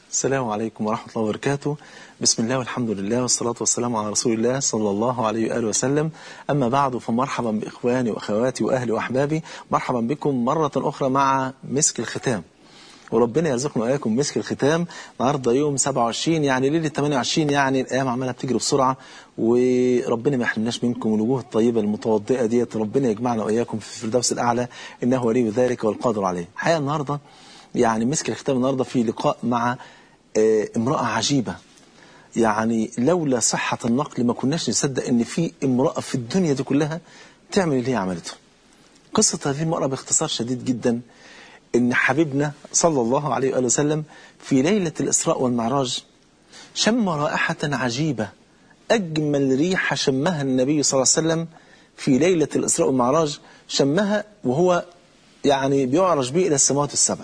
السلام عليكم ورحمة الله وبركاته بسم الله والحمد لله والصلاة والسلام على رسول الله صلى الله عليه وآله وسلم أما بعد فمرحبا بإخواني وأخواتي وأهلي وأحبابي مرحبا بكم مرة أخرى مع مسك الختام وربنا يرزقنا وإياكم مسك الختام النهارده يوم 27 يعني ليلة 28 يعني الأيام عمالة بتجري بسرعة وربنا ما يحرمناش منكم الوجوه الطيبة المتوضئة ديت ربنا يجمعنا وإياكم في الفردوس الأعلى إنه ولي ذلك والقادر عليه الحقيقة النهارده يعني مسك الختام النهارده في لقاء مع آه، امرأة عجيبة يعني لولا صحة النقل ما كناش نصدق ان في امرأة في الدنيا دي كلها تعمل اللي هي عملته قصة هذه المرأة باختصار شديد جدا ان حبيبنا صلى الله عليه وآله وسلم في ليلة الإسراء والمعراج شم رائحة عجيبة أجمل ريحة شمها النبي صلى الله عليه وسلم في ليلة الإسراء والمعراج شمها وهو يعني بيعرج به إلى السماوات السبع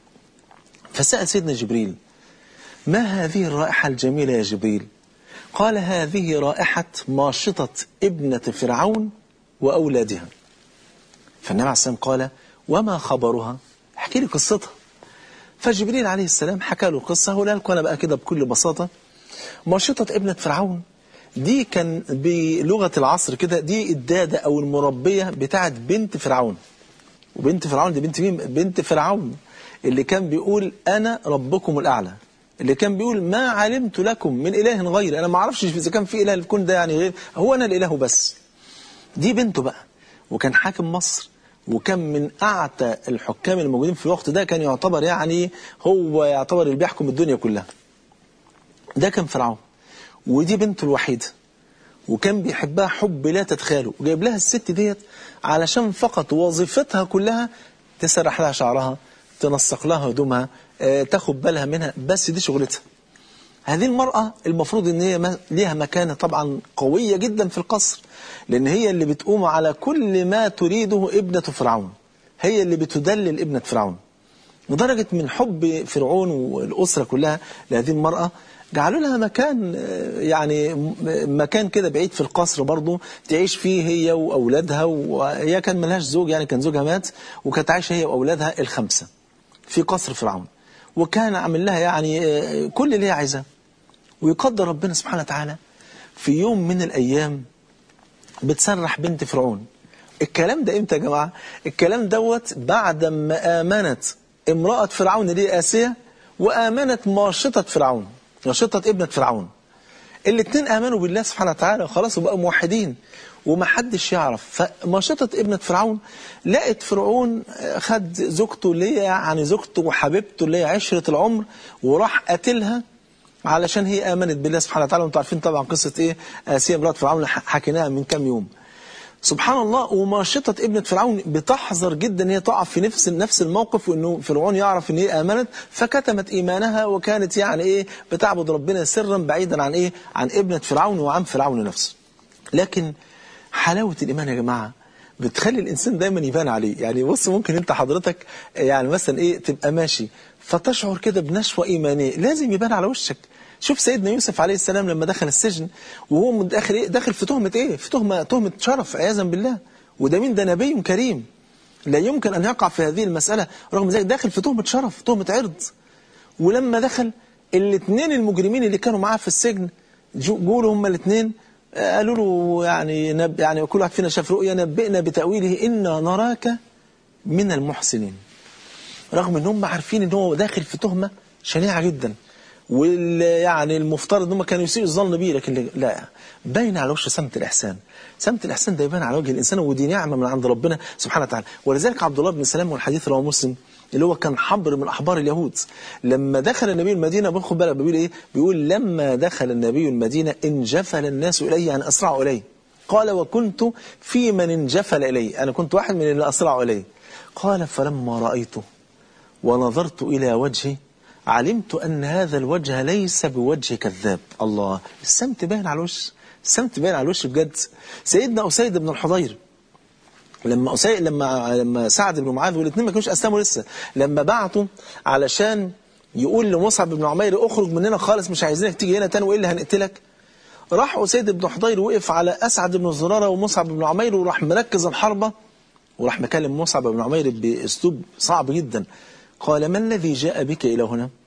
فسأل سيدنا جبريل ما هذه الرائحة الجميلة يا جبريل قال هذه رائحة ماشطة ابنة فرعون وأولادها فالنبي عليه السلام قال وما خبرها احكي لي قصتها فجبريل عليه السلام حكى له القصة هقولها لكم أنا بقى كده بكل بساطة ماشطة ابنة فرعون دي كان بلغة العصر كده دي الدادة أو المربية بتاعت بنت فرعون وبنت فرعون دي بنت مين؟ بنت فرعون اللي كان بيقول أنا ربكم الأعلى اللي كان بيقول ما علمت لكم من إله غيري أنا ما أعرفش إذا كان في إله الكون ده يعني غير هو أنا الإله بس دي بنته بقى وكان حاكم مصر وكان من أعتى الحكام الموجودين في الوقت ده كان يعتبر يعني هو يعتبر اللي بيحكم الدنيا كلها ده كان فرعون ودي بنته الوحيدة وكان بيحبها حب لا تتخيله وجايب لها الست ديت علشان فقط وظيفتها كلها تسرح لها شعرها تنسق لها هدومها آه، تاخد بالها منها بس دي شغلتها هذه المرأة المفروض ان هي ما- ليها مكانة طبعا قوية جدا في القصر لان هي اللي بتقوم على كل ما تريده ابنة فرعون هي اللي بتدلل ابنة فرعون لدرجة من حب فرعون والأسرة كلها لهذه المرأة جعلوا لها مكان آه، يعني م- مكان كده بعيد في القصر برضه تعيش فيه هي وأولادها وهي كان ملهاش زوج يعني كان زوجها مات وكانت عايشة هي وأولادها الخمسة في قصر فرعون وكان عامل لها يعني آه، كل اللي هي عايزاه ويقدر ربنا سبحانه وتعالى في يوم من الأيام بتسرح بنت فرعون الكلام ده امتى يا جماعة الكلام دوت بعد ما آمنت امرأة فرعون دي آسية وآمنت ماشطة فرعون ماشطة ابنة فرعون الاثنين آمنوا بالله سبحانه وتعالى خلاص وبقوا موحدين ومحدش يعرف فماشطة ابنة فرعون لقت فرعون خد زوجته اللي هي يعني زوجته وحبيبته اللي هي عشرة العمر وراح قتلها علشان هي آمنت بالله سبحانه وتعالى وانتم عارفين طبعا قصة ايه آسيا امرأة فرعون اللي حكيناها من كام يوم سبحان الله وماشطة ابنة فرعون بتحذر جدا ان هي تقع في نفس نفس الموقف وانه فرعون يعرف ان هي امنت فكتمت ايمانها وكانت يعني ايه بتعبد ربنا سرا بعيدا عن ايه عن ابنة فرعون وعن فرعون نفسه لكن حلاوة الايمان يا جماعة بتخلي الانسان دايما يبان عليه يعني بص ممكن انت حضرتك يعني مثلا ايه تبقى ماشي فتشعر كده بنشوة ايمانية لازم يبان على وشك شوف سيدنا يوسف عليه السلام لما دخل السجن وهو داخل ايه داخل في تهمة ايه في تهمة تهمة شرف عياذا بالله وده مين ده نبي كريم لا يمكن ان يقع في هذه المسألة رغم ذلك داخل في تهمة شرف تهمة عرض ولما دخل الاثنين المجرمين اللي كانوا معاه في السجن جو- جولوا هما الاثنين قالوا له يعني نب يعني كل واحد فينا شاف رؤيا نبئنا بتأويله إنا نراك من المحسنين رغم ان هم عارفين ان هو داخل في تهمة شنيعة جدا وال يعني المفترض ان هم كانوا يسيئوا الظن بيه لكن لا باين على وشه سمت الاحسان سمت الاحسان ده يبان على وجه الانسان ودي نعمه من عند ربنا سبحانه وتعالى ولذلك عبد الله بن سلام والحديث رواه مسلم اللي هو كان حبر من احبار اليهود لما دخل النبي المدينه باخد بالك بيقول ايه بيقول لما دخل النبي المدينه انجفل الناس اليه يعني اسرعوا اليه قال وكنت في من انجفل اليه انا كنت واحد من اللي اسرعوا اليه قال فلما رايته ونظرت إلى وجهه علمت أن هذا الوجه ليس بوجه كذاب الله السمت باين على الوش السمت باين على الوش بجد سيدنا أسيد بن الحضير لما أسيد لما لما سعد بن معاذ والاثنين ما كانوش أسلموا لسه لما بعتوا علشان يقول لمصعب بن عمير اخرج مننا خالص مش عايزينك تيجي هنا تاني والا هنقتلك راح أسيد بن حضير وقف على أسعد بن زرارة ومصعب بن عمير وراح مركز الحربة وراح مكلم مصعب بن عمير بأسلوب صعب جدا قال ما الذي جاء بك إلى هنا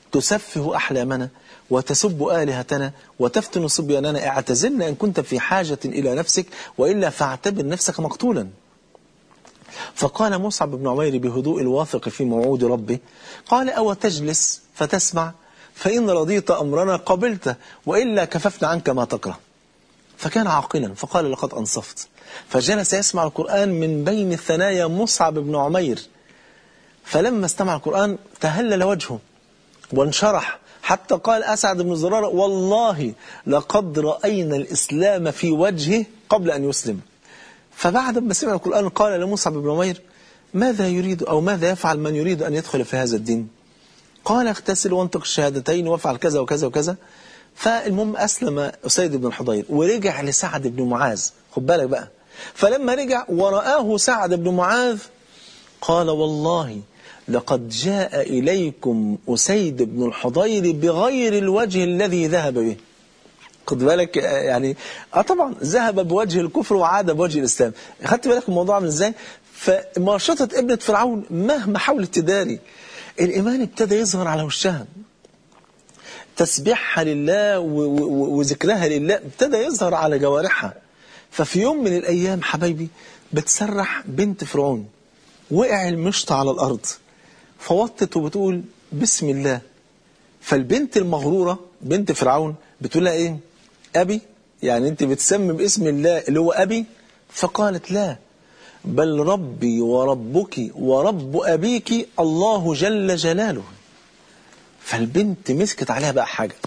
تسفه أحلامنا وتسب آلهتنا وتفتن صبياننا اعتزلنا إن كنت في حاجة إلى نفسك وإلا فاعتبر نفسك مقتولا فقال مصعب بن عمير بهدوء الواثق في موعود ربه قال أو تجلس فتسمع فإن رضيت أمرنا قبلته وإلا كففنا عنك ما تكره فكان عاقلا فقال لقد أنصفت فجلس يسمع القرآن من بين الثنايا مصعب بن عمير فلما استمع القرآن تهلل وجهه وانشرح حتى قال أسعد بن زرارة والله لقد رأينا الإسلام في وجهه قبل أن يسلم فبعد ما سمع القرآن قال لمصعب بن عمير ماذا يريد أو ماذا يفعل من يريد أن يدخل في هذا الدين قال اغتسل وانطق الشهادتين وافعل كذا وكذا وكذا فالمهم أسلم أسيد بن الحضير ورجع لسعد بن معاذ خد بالك بقى فلما رجع ورآه سعد بن معاذ قال والله لقد جاء إليكم أسيد بن الحضير بغير الوجه الذي ذهب به خد بالك يعني اه طبعا ذهب بوجه الكفر وعاد بوجه الإسلام خدت بالك الموضوع عامل ازاي فماشطة ابنة فرعون مهما حاولت تداري الإيمان ابتدى يظهر على وشها تسبيحها لله وذكرها لله ابتدى يظهر على جوارحها ففي يوم من الأيام حبايبي بتسرح بنت فرعون وقع المشط على الأرض فوطت وبتقول بسم الله فالبنت المغرورة بنت فرعون بتقول لها ايه أبي يعني انت بتسمي باسم الله اللي هو أبي فقالت لا بل ربي وربك ورب أبيك الله جل جلاله فالبنت مسكت عليها بقى حاجة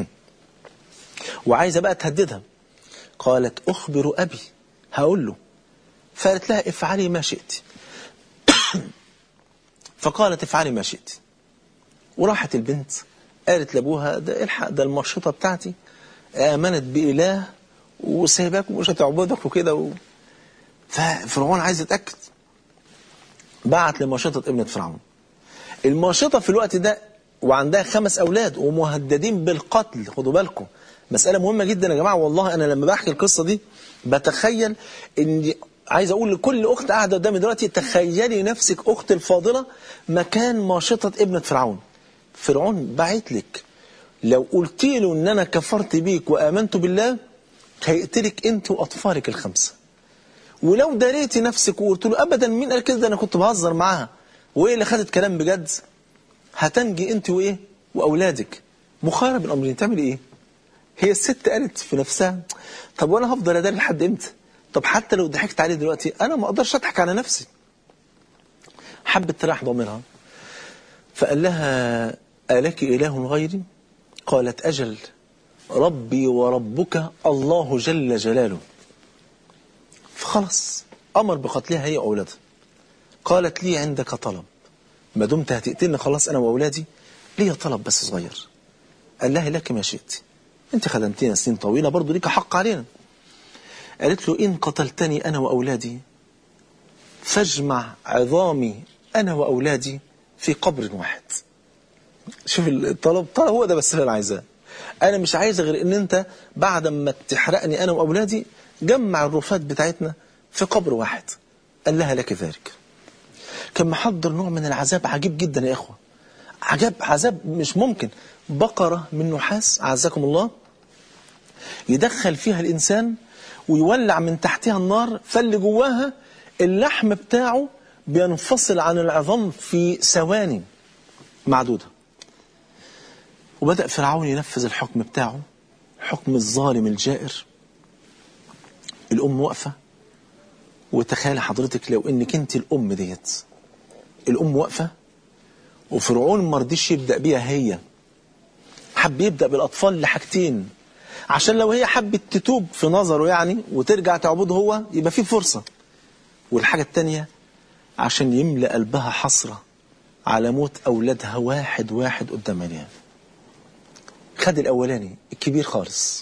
وعايزة بقى تهددها قالت أخبر أبي هقول له فقالت لها افعلي ما شئت فقالت افعلي ما شئت وراحت البنت قالت لابوها ده الحق ده المرشطة بتاعتي آمنت بإله وسايباك ومش هتعبدك وكده و... ففرعون عايز يتأكد بعت لمرشطة ابنة فرعون المرشطة في الوقت ده وعندها خمس أولاد ومهددين بالقتل خدوا بالكم مسألة مهمة جدا يا جماعة والله أنا لما بحكي القصة دي بتخيل إن عايز أقول لكل أخت قاعدة قدامي دلوقتي تخيلي نفسك أخت الفاضلة مكان ماشطة ابنة فرعون فرعون بعت لك لو قلت له إن أنا كفرت بيك وآمنت بالله هيقتلك أنت وأطفالك الخمسة ولو داريتي نفسك وقلت له أبدا مين قال كده ده أنا كنت بهزر معاها وإيه اللي خدت كلام بجد هتنجي أنت وإيه وأولادك مخارب الأمرين تعملي إيه هي الست قالت في نفسها طب وانا هفضل اداري لحد امتى طب حتى لو ضحكت عليه دلوقتي انا ما اقدرش اضحك على نفسي حبت تريح ضميرها فقال لها الك اله غيري قالت اجل ربي وربك الله جل جلاله فخلص امر بقتلها هي واولادها قالت لي عندك طلب ما دمت هتقتلني خلاص انا واولادي لي طلب بس صغير قال لها لك ما شئت انت خدمتنا سنين طويلة برضو ليك حق علينا قالت له إن قتلتني أنا وأولادي فاجمع عظامي أنا وأولادي في قبر واحد شوف الطلب طلب هو ده بس اللي أنا عايزاه أنا مش عايز غير إن أنت بعد ما تحرقني أنا وأولادي جمع الرفات بتاعتنا في قبر واحد قال لها لك ذلك كان محضر نوع من العذاب عجيب جدا يا إخوة عجب عذاب مش ممكن بقرة من نحاس عزكم الله يدخل فيها الإنسان ويولع من تحتها النار فاللي جواها اللحم بتاعه بينفصل عن العظام في ثواني معدودة وبدأ فرعون ينفذ الحكم بتاعه حكم الظالم الجائر الأم واقفة وتخيل حضرتك لو انك انت الأم ديت الأم واقفة وفرعون ما رضيش يبدأ بيها هي حب يبدأ بالأطفال لحاجتين عشان لو هي حبت تتوب في نظره يعني وترجع تعبده هو يبقى في فرصة والحاجة التانية عشان يملأ قلبها حسرة على موت أولادها واحد واحد قدام عينيها خد الأولاني الكبير خالص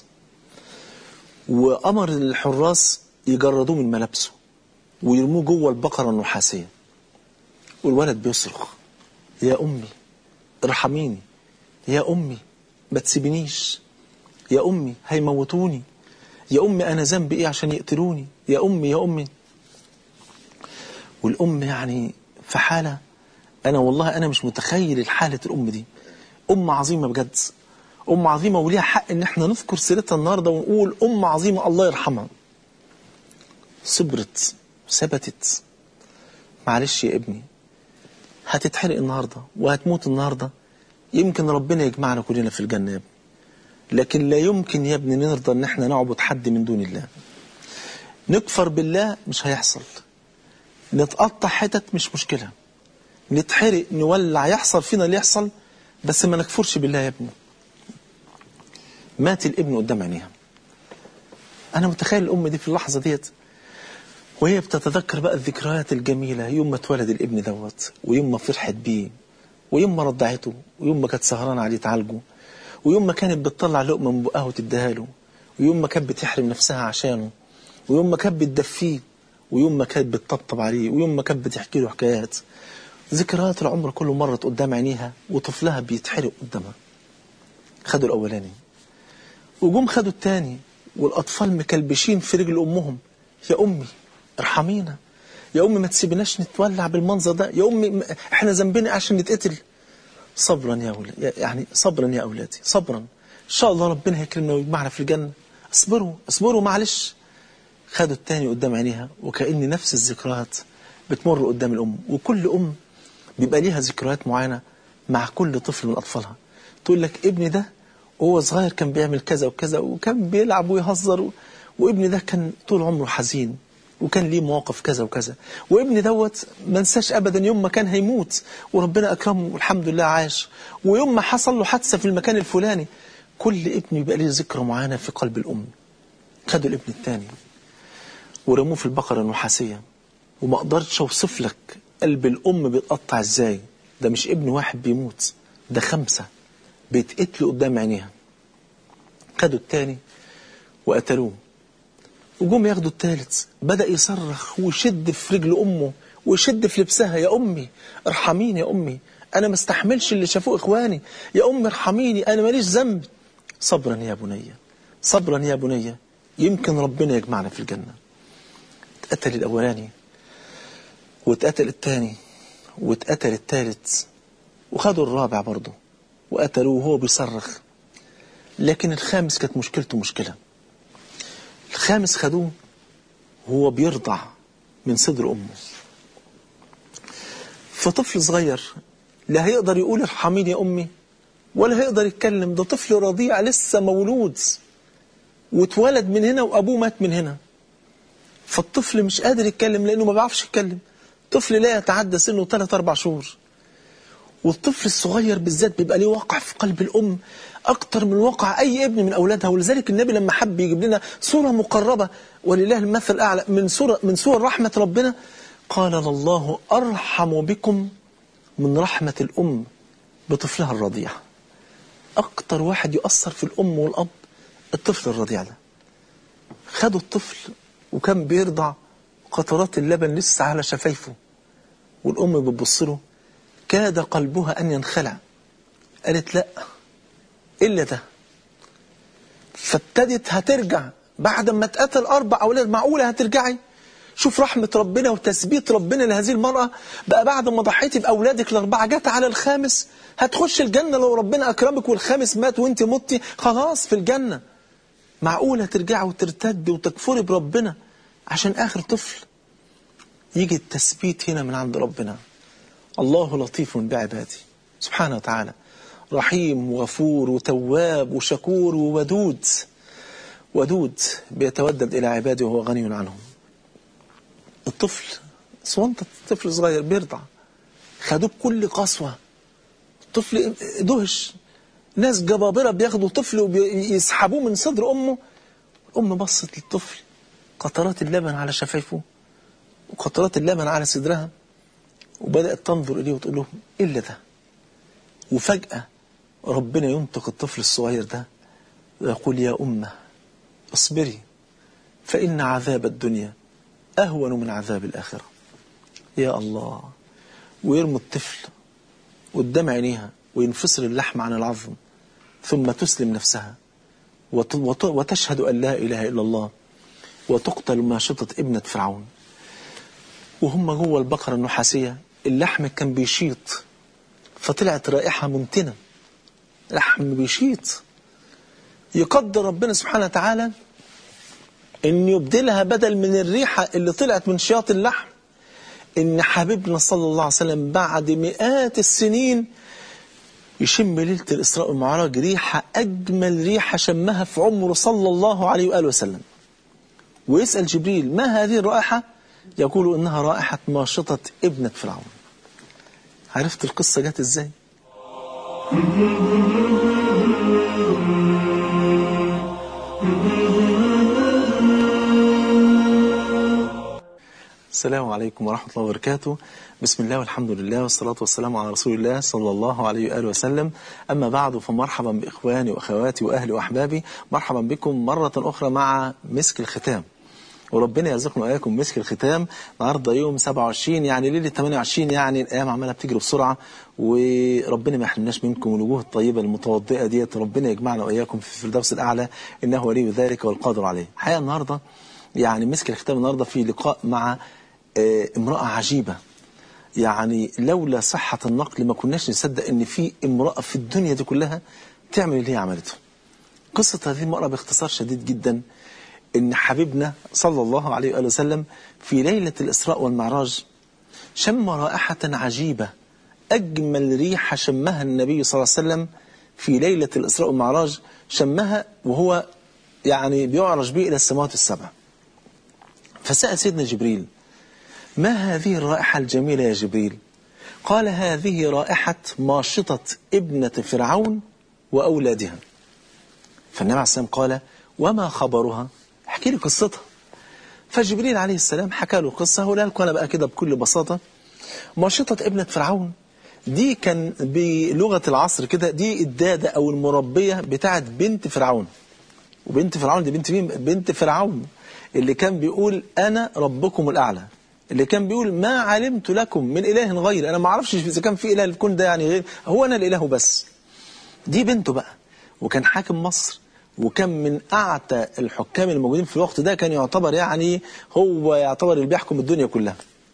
وأمر الحراس يجردوه من ملابسه ويرموه جوه البقرة النحاسية والولد بيصرخ يا أمي ارحميني يا أمي ما تسيبنيش يا أمي هيموتوني يا أمي أنا ذنبي إيه عشان يقتلوني يا أمي يا أمي والأم يعني في حالة أنا والله أنا مش متخيل الحالة الأم دي أم عظيمة بجد أم عظيمة وليها حق إن احنا نذكر سيرتها النهاردة ونقول أم عظيمة الله يرحمها صبرت ثبتت معلش يا ابني هتتحرق النهاردة وهتموت النهاردة يمكن ربنا يجمعنا كلنا في الجنة يا ابني لكن لا يمكن يا ابني نرضى ان احنا نعبد حد من دون الله نكفر بالله مش هيحصل نتقطع حتت مش مشكلة نتحرق نولع يحصل فينا اللي يحصل بس ما نكفرش بالله يا ابني مات الابن قدام عينيها انا متخيل الام دي في اللحظة ديت وهي بتتذكر بقى الذكريات الجميلة يوم ما اتولد الابن دوت ويوم ما فرحت بيه ويوم ما رضعته ويوم ما كانت سهرانة عليه تعالجه ويوم ما كانت بتطلع لقمة من بقها وتديها له ويوم ما كانت بتحرم نفسها عشانه ويوم ما كانت بتدفيه ويوم ما كانت بتطبطب عليه ويوم ما كانت بتحكي له حكايات ذكريات العمر كله مرت قدام عينيها وطفلها بيتحرق قدامها خدوا الأولاني وجم خدوا التاني والأطفال مكلبشين في رجل أمهم يا أمي ارحمينا يا أمي ما تسيبناش نتولع بالمنظر ده يا أمي احنا ذنبنا عشان نتقتل صبرا يا أولادي يعني صبرا يا أولادي صبرا إن شاء الله ربنا هيكرمنا ويجمعنا في الجنة اصبروا اصبروا معلش خدوا التاني قدام عينيها وكأن نفس الذكريات بتمر قدام الأم وكل أم بيبقى ليها ذكريات معينة مع كل طفل من أطفالها تقول لك ابني ده وهو صغير كان بيعمل كذا وكذا وكان بيلعب ويهزر و... وابني ده كان طول عمره حزين وكان ليه مواقف كذا وكذا وابني دوت ما انساش ابدا يوم ما كان هيموت وربنا اكرمه والحمد لله عاش ويوم ما حصل له حادثه في المكان الفلاني كل ابن يبقى ليه ذكرى معينه في قلب الام خدوا الابن الثاني ورموه في البقره النحاسيه وما اقدرش اوصف لك قلب الام بيتقطع ازاي ده مش ابن واحد بيموت ده خمسه بيتقتلوا قدام عينيها خدوا الثاني وقتلوه وجم ياخدوا الثالث بدأ يصرخ ويشد في رجل أمه ويشد في لبسها يا أمي ارحميني يا أمي أنا ما استحملش اللي شافوه إخواني يا أمي ارحميني أنا ماليش ذنب صبرا يا بني صبرا يا بني يمكن ربنا يجمعنا في الجنة اتقتل الأولاني واتقتل الثاني واتقتل الثالث وخدوا الرابع برضه وقتلوه وهو بيصرخ لكن الخامس كانت مشكلته مشكله الخامس خدوه وهو بيرضع من صدر أمه فطفل صغير لا هيقدر يقول ارحميني يا أمي ولا هيقدر يتكلم ده طفل رضيع لسه مولود واتولد من هنا وأبوه مات من هنا فالطفل مش قادر يتكلم لأنه ما بيعرفش يتكلم طفل لا يتعدى سنه 3 4 شهور والطفل الصغير بالذات بيبقى ليه واقع في قلب الأم أكتر من واقع أي ابن من أولادها ولذلك النبي لما حب يجيب لنا صورة مقربة ولله المثل الأعلى من صورة من صور رحمة ربنا قال الله أرحم بكم من رحمة الأم بطفلها الرضيع أكتر واحد يؤثر في الأم والأب الطفل الرضيع ده خدوا الطفل وكان بيرضع قطرات اللبن لسه على شفايفه والأم بتبص له كاد قلبها أن ينخلع قالت لا إلا ده فابتدت هترجع بعد ما اتقتل أربع أولاد معقولة هترجعي شوف رحمة ربنا وتثبيت ربنا لهذه المرأة بقى بعد ما ضحيتي بأولادك الأربعة جت على الخامس هتخش الجنة لو ربنا أكرمك والخامس مات وانت متي خلاص في الجنة معقولة ترجعي وترتد وتكفري بربنا عشان آخر طفل يجي التثبيت هنا من عند ربنا الله لطيف بعباده سبحانه وتعالى رحيم وغفور وتواب وشكور وودود ودود بيتودد إلى عباده وهو غني عنهم الطفل صوانت طفل صغير بيرضع خدوه بكل قسوة الطفل دهش ناس جبابرة بياخدوا طفل ويسحبوه من صدر أمه الأم بصت للطفل قطرات اللبن على شفايفه وقطرات اللبن على صدرها وبدأت تنظر إليه وتقول له إلا ده وفجأة ربنا ينطق الطفل الصغير ده ويقول يا أمة اصبري فإن عذاب الدنيا أهون من عذاب الآخرة يا الله ويرمي الطفل قدام عينيها وينفصل اللحم عن العظم ثم تسلم نفسها وتشهد أن لا إله إلا الله وتقتل ماشطة ابنة فرعون وهم جوه البقرة النحاسية اللحم كان بيشيط فطلعت رائحة ممتنة لحم بيشيط يقدر ربنا سبحانه وتعالى ان يبدلها بدل من الريحة اللي طلعت من شياط اللحم ان حبيبنا صلى الله عليه وسلم بعد مئات السنين يشم ليلة الإسراء والمعراج ريحة أجمل ريحة شمها في عمره صلى الله عليه وآله وسلم ويسأل جبريل ما هذه الرائحة يقول إنها رائحة ماشطة ابنة فرعون عرفت القصة جت إزاي السلام عليكم ورحمة الله وبركاته بسم الله والحمد لله والصلاة والسلام على رسول الله صلى الله عليه وآله وسلم أما بعد فمرحبا بإخواني وأخواتي وأهلي وأحبابي مرحبا بكم مرة أخرى مع مسك الختام وربنا يرزقنا وإياكم مسك الختام النهارده يوم 27 يعني ليلة 28 يعني الأيام عمالة بتجري بسرعة وربنا ما يحرمناش منكم الوجوه الطيبة المتوضئة ديت ربنا يجمعنا وإياكم في الفردوس الأعلى إنه ولي ذلك والقادر عليه الحقيقة النهارده يعني مسك الختام النهارده في لقاء مع امرأة عجيبة يعني لولا صحة النقل ما كناش نصدق ان في امرأة في الدنيا دي كلها تعمل اللي هي عملته قصة هذه المرأة باختصار شديد جدا ان حبيبنا صلى الله عليه وآله وسلم في ليلة الإسراء والمعراج شم رائحة عجيبة أجمل ريحة شمها النبي صلى الله عليه وسلم في ليلة الإسراء والمعراج شمها وهو يعني بيعرج به إلى السماوات السبع فسأل سيدنا جبريل ما هذه الرائحة الجميلة يا جبريل قال هذه رائحة ماشطة ابنة فرعون وأولادها فالنبي عليه السلام قال وما خبرها احكي لي قصتها فجبريل عليه السلام حكى له قصة هقولها لكم أنا بقى كده بكل بساطة ماشطة ابنة فرعون دي كان بلغة العصر كده دي الدادة أو المربية بتاعت بنت فرعون وبنت فرعون دي بنت مين بنت فرعون اللي كان بيقول أنا ربكم الأعلى اللي كان بيقول ما علمت لكم من إله غير أنا ما أعرفش إذا كان في إله الكون ده يعني غير هو أنا الإله بس دي بنته بقى وكان حاكم مصر وكان من أعتى الحكام الموجودين في الوقت ده كان يعتبر يعني هو يعتبر اللي بيحكم الدنيا كلها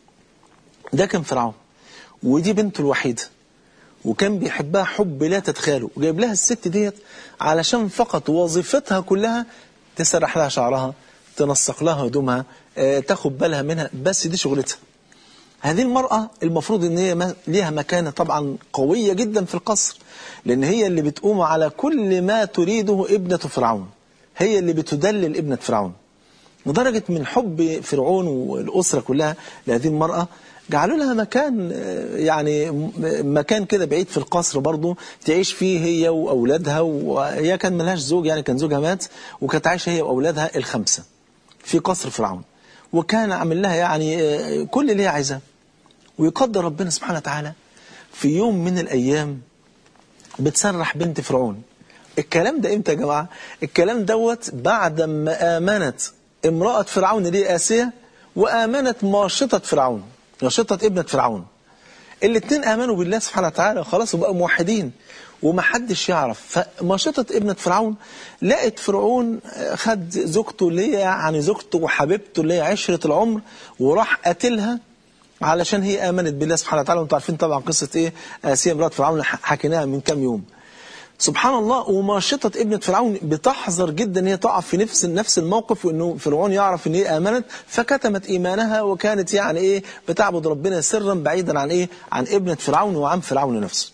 ده كان فرعون ودي بنته الوحيدة وكان بيحبها حب لا تتخيله وجايب لها الست ديت علشان فقط وظيفتها كلها تسرح لها شعرها تنسق لها هدومها تاخد بالها منها بس دي شغلتها هذه المرأة المفروض ان هي ليها مكانة طبعا قوية جدا في القصر لان هي اللي بتقوم على كل ما تريده ابنة فرعون هي اللي بتدلل ابنة فرعون لدرجة من حب فرعون والأسرة كلها لهذه المرأة جعلوا لها مكان يعني مكان كده بعيد في القصر برضه تعيش فيه هي وأولادها وهي كان ملهاش زوج يعني كان زوجها مات وكانت عايشة هي وأولادها الخمسة في قصر فرعون وكان عامل لها يعني كل اللي هي عايزاه ويقدر ربنا سبحانه وتعالى في يوم من الأيام بتسرح بنت فرعون الكلام ده امتى يا جماعة الكلام دوت بعد ما آمنت امرأة فرعون دي آسية وآمنت ماشطة فرعون ماشطة ابنة فرعون الاثنين آمنوا بالله سبحانه وتعالى خلاص وبقوا موحدين ومحدش يعرف فماشطة ابنة فرعون لقت فرعون خد زوجته اللي هي يعني زوجته وحبيبته اللي هي عشرة العمر وراح قتلها علشان هي آمنت بالله سبحانه وتعالى وانتم عارفين طبعا قصة ايه آسيا امرأة فرعون حكيناها من كام يوم سبحان الله وماشطة ابنة فرعون بتحذر جدا ان هي تقع في نفس نفس الموقف وانه فرعون يعرف ان هي امنت فكتمت ايمانها وكانت يعني ايه بتعبد ربنا سرا بعيدا عن ايه عن ابنة فرعون وعن فرعون نفسه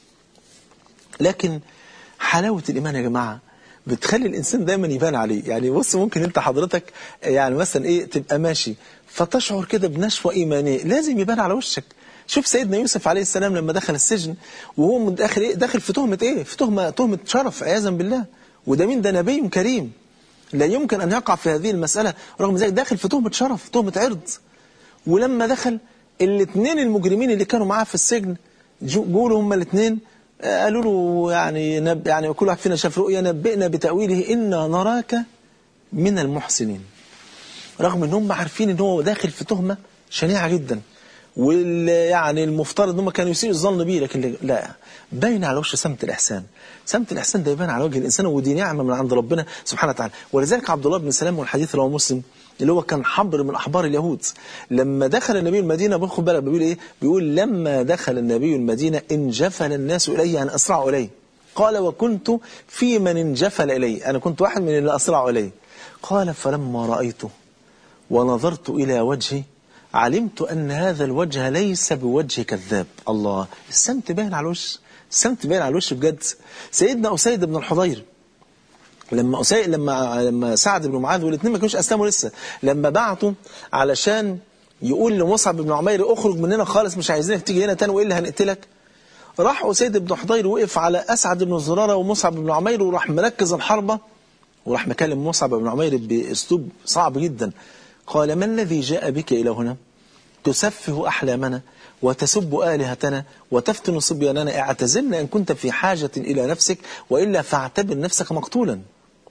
لكن حلاوة الإيمان يا جماعة بتخلي الإنسان دايما يبان عليه يعني بص ممكن أنت حضرتك يعني مثلا إيه تبقى ماشي فتشعر كده بنشوة إيمانية لازم يبان على وشك شوف سيدنا يوسف عليه السلام لما دخل السجن وهو من داخل إيه داخل في تهمة إيه في تهمة تهمة شرف عياذا بالله وده مين ده نبي كريم لا يمكن أن يقع في هذه المسألة رغم ذلك داخل في تهمة شرف تهمة عرض ولما دخل الاثنين المجرمين اللي كانوا معاه في السجن جولوا هم الاثنين قالوا له يعني نب يعني كل واحد فينا شاف رؤيا نبئنا بتأويله إنا نراك من المحسنين رغم ان هم عارفين ان هو داخل في تهمة شنيعة جدا ويعني المفترض ان هم كانوا يسيئوا الظن بيه لكن لا باين على وشه سمت الإحسان سمت الإحسان ده يبان على وجه الإنسان ودي نعمة من عند ربنا سبحانه وتعالى ولذلك عبد الله بن سلام والحديث رواه مسلم اللي هو كان حبر من أحبار اليهود لما دخل النبي المدينة باخد بالك بيقول إيه بيقول لما دخل النبي المدينة انجفل الناس إليه يعني أسرعوا إليه قال وكنت في من انجفل إلي أنا كنت واحد من اللي أسرعوا إلي قال فلما رأيته ونظرت إلى وجهي علمت أن هذا الوجه ليس بوجه كذاب الله السمت باين على الوش السمت باين على الوش بجد سيدنا أسيد بن الحضير لما أسيد لما لما سعد بن معاذ والاثنين ما كانوش أسلموا لسه لما بعتوا علشان يقول لمصعب بن عمير اخرج مننا خالص مش عايزينك تيجي هنا تاني والا هنقتلك راح أسيد بن حضير وقف على أسعد بن زرارة ومصعب بن عمير وراح مركز الحربة وراح مكلم مصعب بن عمير بأسلوب صعب جدا قال ما الذي جاء بك إلى هنا تسفه أحلامنا وتسب آلهتنا وتفتن صبياننا اعتزلنا إن كنت في حاجة إلى نفسك وإلا فاعتبر نفسك مقتولا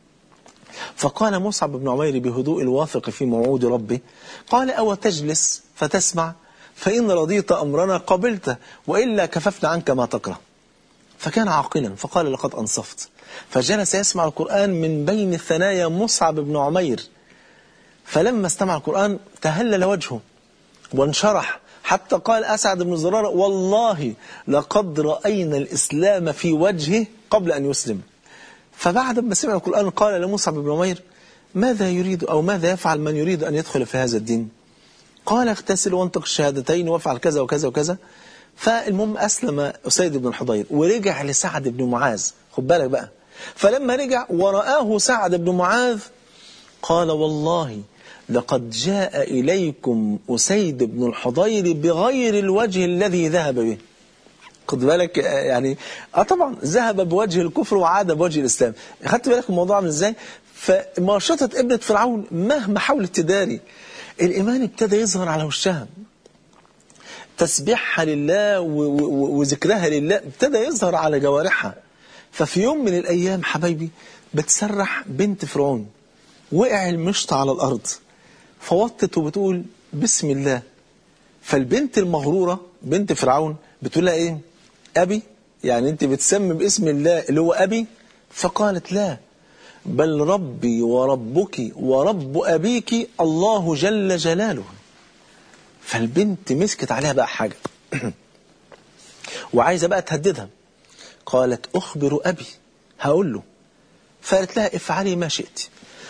فقال مصعب بن عمير بهدوء الواثق في موعود ربه قال أو تجلس فتسمع فإن رضيت أمرنا قبلته وإلا كففنا عنك ما تكره فكان عاقلا فقال لقد أنصفت فجلس يسمع القرآن من بين ثنايا مصعب بن عمير فلما استمع القرآن تهلل وجهه وانشرح حتى قال أسعد بن زرارة والله لقد رأينا الإسلام في وجهه قبل أن يسلم فبعد ما سمع القرآن قال لمصعب بن عمير ماذا يريد أو ماذا يفعل من يريد أن يدخل في هذا الدين قال اغتسل وانطق الشهادتين وافعل كذا وكذا وكذا فالمهم أسلم أسيد بن الحضير ورجع لسعد بن معاذ خد بالك بقى فلما رجع ورآه سعد بن معاذ قال والله لقد جاء إليكم أسيد بن الحضير بغير الوجه الذي ذهب به خد بالك يعني اه طبعا ذهب بوجه الكفر وعاد بوجه الاسلام خدت بالك الموضوع عامل ازاي فماشطه ابنه فرعون مهما حاولت تداري الايمان ابتدى يظهر على وشها تسبيحها لله وذكرها لله ابتدى يظهر على جوارحها ففي يوم من الايام حبايبي بتسرح بنت فرعون وقع المشط على الارض فوطت وبتقول بسم الله فالبنت المغروره بنت فرعون بتقول لها ايه أبي يعني أنت بتسمي باسم الله اللي هو أبي فقالت لا بل ربي وربك ورب أبيك الله جل جلاله فالبنت مسكت عليها بقى حاجة وعايزة بقى تهددها قالت أخبر أبي هقول له فقالت لها افعلي ما شئت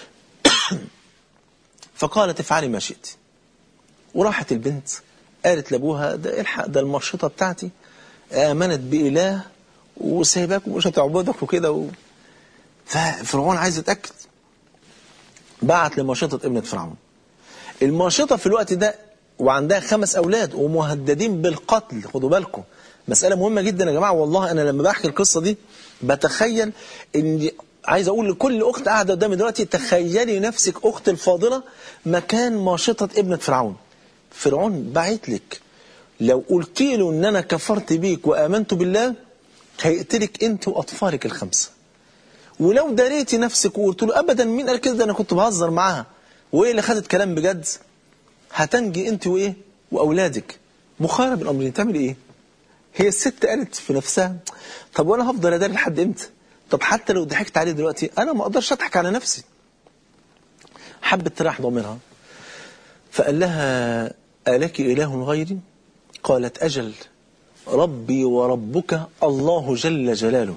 فقالت افعلي ما شئت وراحت البنت قالت لابوها ده الحق ده المرشطة بتاعتي آمنت بإله وسايباك ومش هتعبدك وكده و... ففرعون عايز يتأكد بعت لمرشطة ابنة فرعون المرشطة في الوقت ده وعندها خمس أولاد ومهددين بالقتل خدوا بالكم مسألة مهمة جدا يا جماعة والله أنا لما بحكي القصة دي بتخيل إن عايز أقول لكل أخت قاعدة قدامي دلوقتي تخيلي نفسك أخت الفاضلة مكان مرشطة ابنة فرعون فرعون بعت لك لو قلت له ان انا كفرت بيك وامنت بالله هيقتلك انت واطفالك الخمسه ولو داريتي نفسك وقلت له ابدا مين قال كده ده انا كنت بهزر معاها وايه اللي خدت كلام بجد هتنجي انت وايه واولادك مخالف الامرين تعمل ايه هي الست قالت في نفسها طب وانا هفضل اداري لحد امتى طب حتى لو ضحكت عليه دلوقتي انا ما اقدرش اضحك على نفسي حبت تريح ضميرها فقال لها ألك إله غيري قالت أجل ربي وربك الله جل جلاله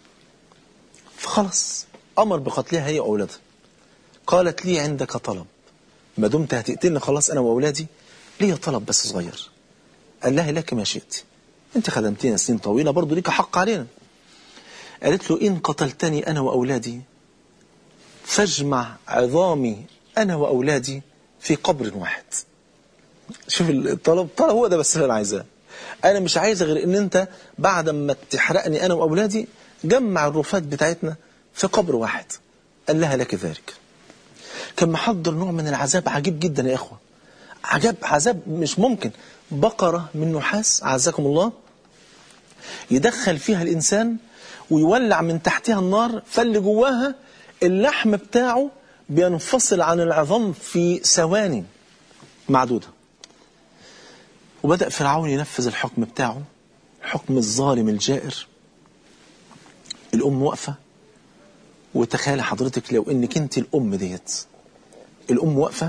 فخلص أمر بقتلها هي وأولادها قالت لي عندك طلب ما دمت هتقتلني خلاص أنا وأولادي لي طلب بس صغير قال لها لك ما شئت انت خدمتنا سنين طويلة برضو ليك حق علينا قالت له إن قتلتني أنا وأولادي فاجمع عظامي أنا وأولادي في قبر واحد شوف الطلب طلب هو ده بس اللي انا عايزاه انا مش عايز غير ان انت بعد ما تحرقني انا واولادي جمع الرفات بتاعتنا في قبر واحد قال لها لك ذلك كان محضر نوع من العذاب عجيب جدا يا اخوه عجب عذاب مش ممكن بقرة من نحاس عزكم الله يدخل فيها الإنسان ويولع من تحتها النار فاللي جواها اللحم بتاعه بينفصل عن العظام في ثواني معدودة وبدأ فرعون ينفذ الحكم بتاعه الحكم الظالم الجائر الأم واقفة وتخيل حضرتك لو انك انت الأم ديت الأم واقفة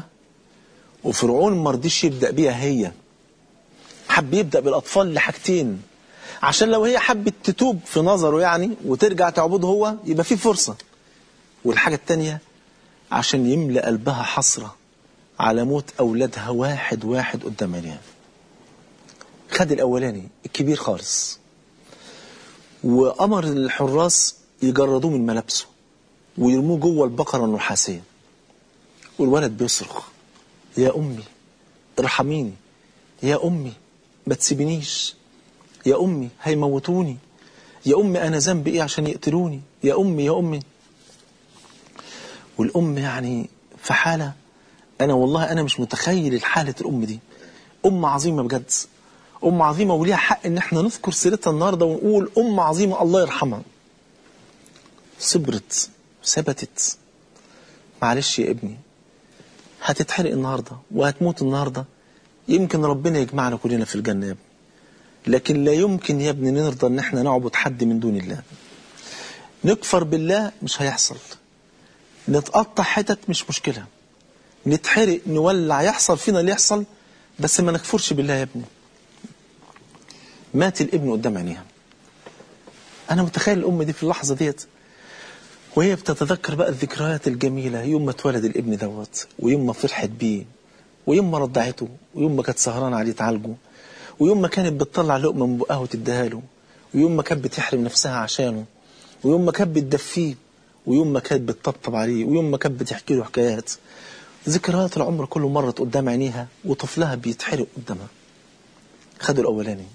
وفرعون ما رضيش يبدأ بيها هي حب يبدأ بالأطفال لحاجتين عشان لو هي حبت تتوب في نظره يعني وترجع تعبده هو يبقى في فرصة والحاجة التانية عشان يملأ قلبها حسرة على موت أولادها واحد واحد قدام عينيها خد الأولاني الكبير خالص وأمر الحراس يجردوه من ملابسه ويرموه جوه البقرة النحاسية والولد بيصرخ يا أمي ارحميني يا أمي ما تسيبنيش يا أمي هيموتوني يا أمي أنا ذنبي إيه عشان يقتلوني يا أمي يا أمي والأم يعني في حالة أنا والله أنا مش متخيل الحالة الأم دي أم عظيمة بجد أم عظيمة وليها حق إن احنا نذكر سيرتها النهاردة ونقول أم عظيمة الله يرحمها صبرت ثبتت معلش يا ابني هتتحرق النهاردة وهتموت النهاردة يمكن ربنا يجمعنا كلنا في الجنة يا ابني لكن لا يمكن يا ابني نرضى ان احنا نعبد حد من دون الله نكفر بالله مش هيحصل نتقطع حتت مش مشكلة نتحرق نولع يحصل فينا اللي يحصل بس ما نكفرش بالله يا ابني مات الابن قدام عينيها انا متخيل الام دي في اللحظة ديت وهي بتتذكر بقى الذكريات الجميلة يوم ما اتولد الابن دوت ويوم ما فرحت بيه ويوم ما رضعته ويوم ما كانت سهرانة عليه تعالجه ويوم ما كانت بتطلع لقمة من بقها وتديها له ويوم ما كانت بتحرم نفسها عشانه ويوم ما كانت بتدفيه ويوم ما كانت بتطبطب عليه ويوم ما كانت بتحكي له حكايات ذكريات العمر كله مرت قدام عينيها وطفلها بيتحرق قدامها خدوا الأولاني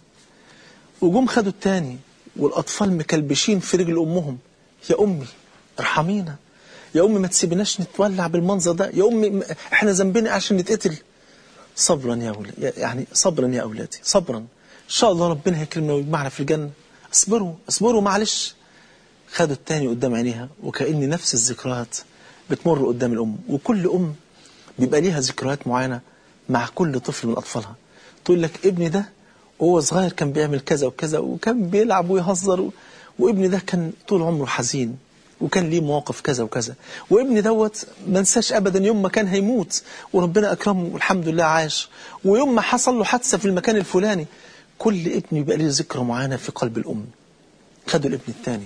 وجم خدوا التاني والأطفال مكلبشين في رجل أمهم يا أمي ارحمينا يا أمي ما تسيبناش نتولع بالمنظر ده يا أمي احنا ذنبنا عشان نتقتل صبرا يا أولادي يعني صبرا يا أولادي صبرا إن شاء الله ربنا هيكرمنا ويجمعنا في الجنة اصبروا اصبروا معلش خدوا التاني قدام عينيها وكأن نفس الذكريات بتمر قدام الأم وكل أم بيبقى ليها ذكريات معينة مع كل طفل من أطفالها تقول لك ابني ده وهو صغير كان بيعمل كذا وكذا وكان بيلعب ويهزر و... وابني ده كان طول عمره حزين وكان ليه مواقف كذا وكذا وابني دوت ما انساش ابدا يوم ما كان هيموت وربنا اكرمه والحمد لله عاش ويوم ما حصل له حادثه في المكان الفلاني كل ابن يبقى له ذكرى معينه في قلب الام خدوا الابن الثاني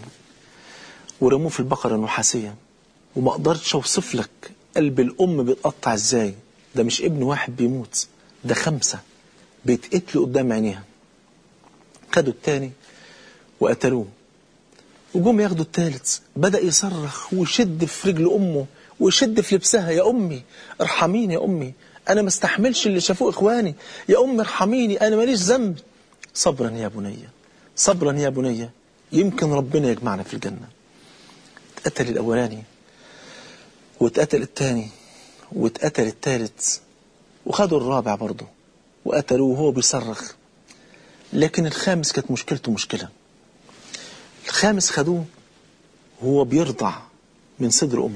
ورموه في البقره النحاسيه وما اقدرش اوصف لك قلب الام بيتقطع ازاي ده مش ابن واحد بيموت ده خمسه بيتقتلوا قدام عينيها خدوا الثاني وقتلوه وجم ياخدوا الثالث بدأ يصرخ ويشد في رجل أمه ويشد في لبسها يا أمي ارحميني يا أمي أنا ما استحملش اللي شافوه إخواني يا أمي ارحميني أنا ماليش ذنب صبرا يا بني صبرا يا بني يمكن ربنا يجمعنا في الجنة اتقتل الأولاني واتقتل الثاني واتقتل الثالث وخدوا الرابع برضه وقتلوه وهو بيصرخ لكن الخامس كانت مشكلته مشكله الخامس خدوه وهو بيرضع من صدر أمه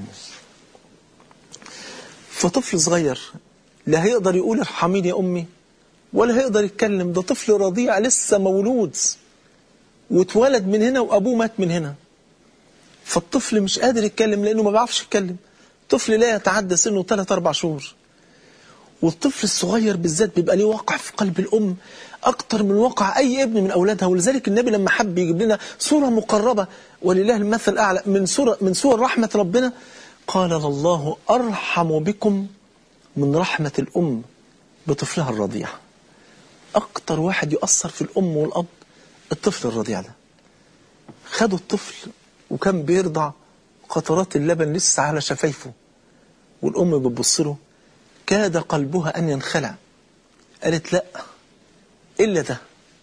فطفل صغير لا هيقدر يقول ارحميني يا أمي ولا هيقدر يتكلم ده طفل رضيع لسه مولود واتولد من هنا وأبوه مات من هنا فالطفل مش قادر يتكلم لأنه ما بيعرفش يتكلم طفل لا يتعدى سنه 3 4 شهور والطفل الصغير بالذات بيبقى ليه واقع في قلب الأم أكتر من واقع أي ابن من أولادها ولذلك النبي لما حب يجيب لنا صورة مقربة ولله المثل الأعلى من صورة من صور رحمة ربنا قال الله أرحم بكم من رحمة الأم بطفلها الرضيع أكتر واحد يؤثر في الأم والأب الطفل الرضيع ده خدوا الطفل وكان بيرضع قطرات اللبن لسه على شفايفه والأم بتبص له كاد قلبها أن ينخلع قالت لا إلا ده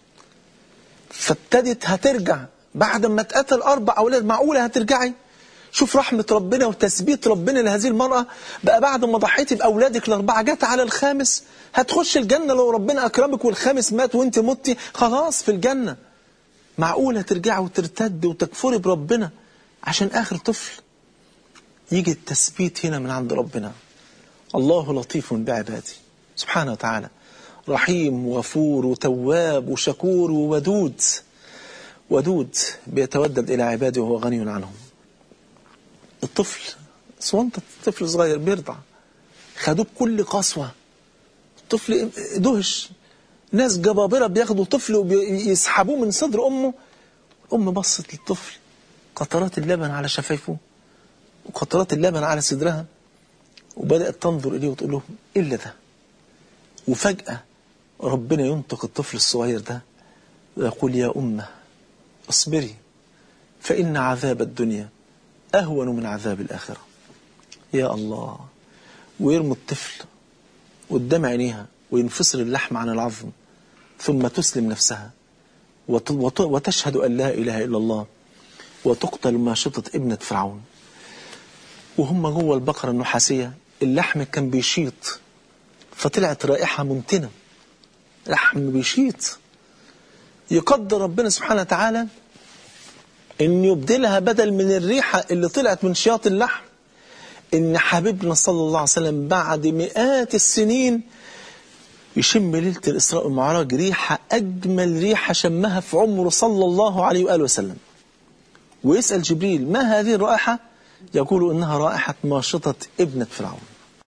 فابتدت هترجع بعد ما اتقتل أربع أولاد معقولة هترجعي شوف رحمة ربنا وتثبيت ربنا لهذه المرأة بقى بعد ما ضحيتي بأولادك الأربعة جت على الخامس هتخش الجنة لو ربنا أكرمك والخامس مات وانت متي خلاص في الجنة معقولة ترجعي وترتد وتكفري بربنا عشان آخر طفل يجي التثبيت هنا من عند ربنا الله لطيف بعباده سبحانه وتعالى رحيم وغفور وتواب وشكور وودود ودود بيتودد إلى عباده وهو غني عنهم الطفل صوانت طفل صغير بيرضع خدوه بكل قسوة الطفل دهش ناس جبابرة بياخدوا طفل ويسحبوه من صدر أمه الأم بصت للطفل قطرات اللبن على شفايفه وقطرات اللبن على صدرها وبدأت تنظر إليه وتقول له إلا ده وفجأة ربنا ينطق الطفل الصغير ده ويقول يا أمة اصبري فإن عذاب الدنيا أهون من عذاب الآخرة يا الله ويرمي الطفل قدام عينيها وينفصل اللحم عن العظم ثم تسلم نفسها وتشهد أن لا إله إلا الله وتقتل ماشطة ابنة فرعون وهم جوه البقرة النحاسية اللحم كان بيشيط فطلعت رائحة ممتنة لحم بيشيط يقدر ربنا سبحانه وتعالى ان يبدلها بدل من الريحة اللي طلعت من شياط اللحم ان حبيبنا صلى الله عليه وسلم بعد مئات السنين يشم ليلة الإسراء والمعراج ريحة أجمل ريحة شمها في عمره صلى الله عليه وآله وسلم ويسأل جبريل ما هذه الرائحة يقول إنها رائحة ماشطة ابنة فرعون